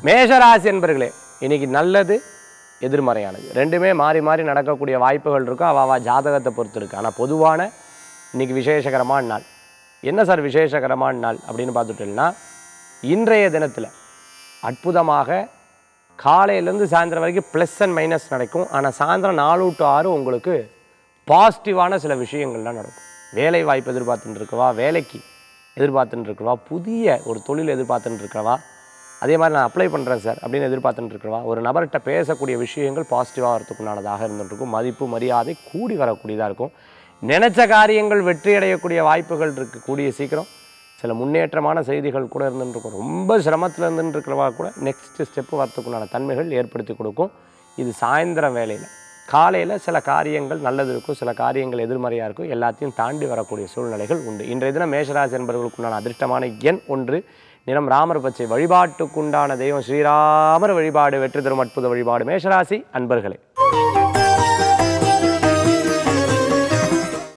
மேஷராசி என்பர்களே இன்னைக்கு நல்லது எதிர்மறையானது ரெண்டுமே மாறி மாறி நடக்கக்கூடிய வாய்ப்புகள் இருக்கும் அவ அவ ஜாதகத்தை பொறுத்து இருக்கு ஆனால் பொதுவான இன்னைக்கு விசேஷகரமான நாள் என்ன சார் விசேஷகரமான நாள் அப்படின்னு பார்த்துட்டோம்னா இன்றைய தினத்தில் அற்புதமாக காலையிலேருந்து சாயந்தரம் வரைக்கும் ப்ளஸ் அண்ட் மைனஸ் நடக்கும் ஆனால் சாயந்தரம் நாலு டு ஆறு உங்களுக்கு பாசிட்டிவான சில விஷயங்கள்லாம் நடக்கும் வேலை வாய்ப்பு எதிர்பார்த்துட்டு இருக்கவா வேலைக்கு எதிர்பார்த்துட்டு இருக்கவா புதிய ஒரு தொழில் எதிர்பார்த்துட்டு இருக்கவா அதே மாதிரி நான் அப்ளை பண்ணுறேன் சார் அப்படின்னு எதிர்பார்த்துட்டு இருக்கவா ஒரு நபர்கிட்ட பேசக்கூடிய விஷயங்கள் பாசிட்டிவாக வரத்துக்குண்டானதாக இருந்துட்டு இருக்கும் மதிப்பு மரியாதை கூடி வரக்கூடியதாக இருக்கும் நினைச்ச காரியங்கள் வெற்றி அடையக்கூடிய வாய்ப்புகள் இருக்குது கூடிய சீக்கிரம் சில முன்னேற்றமான செய்திகள் கூட இருந்துட்டு இருக்கும் ரொம்ப சிரமத்தில் இருந்துட்டு இருக்கிறவா கூட நெக்ஸ்ட் ஸ்டெப்பு வரத்துக்குண்டான தன்மைகள் ஏற்படுத்தி கொடுக்கும் இது சாயந்தரம் வேலையில் காலையில் சில காரியங்கள் நல்லது இருக்கும் சில காரியங்கள் எதிர்மறையாக இருக்கும் எல்லாத்தையும் தாண்டி வரக்கூடிய சூழ்நிலைகள் உண்டு இன்றைய தினம் மேஷராசி என்பவர்களுக்குண்டான அதிர்ஷ்டமான எண் ஒன்று நிறம் ராமர் பச்சை வழிபாட்டுக்குண்டான தெய்வம் ஸ்ரீராமர் வழிபாடு வெற்றி தரும் அற்புத வழிபாடு மேஷராசி அன்பர்களே